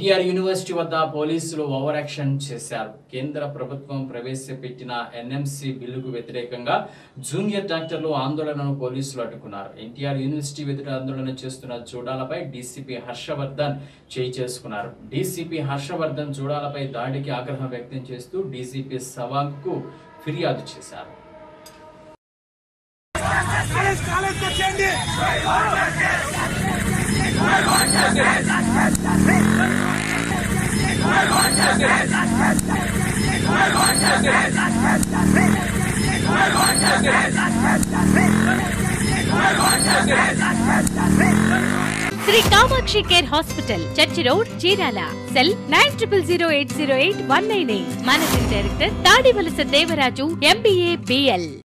NTR university వద్ద పోలీసులు over action చేశారు కేంద్ర ప్రభుత్వం ప్రవేశపెట్టిన ఎన్ఎంసి బిల్లుకు వ్యతిరేకంగా జూనియర్ డాక్టర్లు ఆందోళనను పోలీసులు అడ్డుకున్నారు ఎన్టీఆర్ యూనివర్సిటీ ఎదుట ఆందోళన చేస్తున్న జూడాలపై డీసీపీ హర్షవర్ధన్ చేయి చేసుకున్నారు డీసీపీ హర్షవర్ధన్ జూడాలపై దాడికి ఆగ్రహం వ్యక్తం చేస్తూ డీసీపీ సవాంగ్ కు ఫిర్యాదు చేశారు కాలేజ్ కాలేజ్ వచ్చేయండి Sri Kamakshi care hospital church road Chirala cell nine triple zero eight zero eight one nine eight managing director Tadivalasa Devaraju MBA BL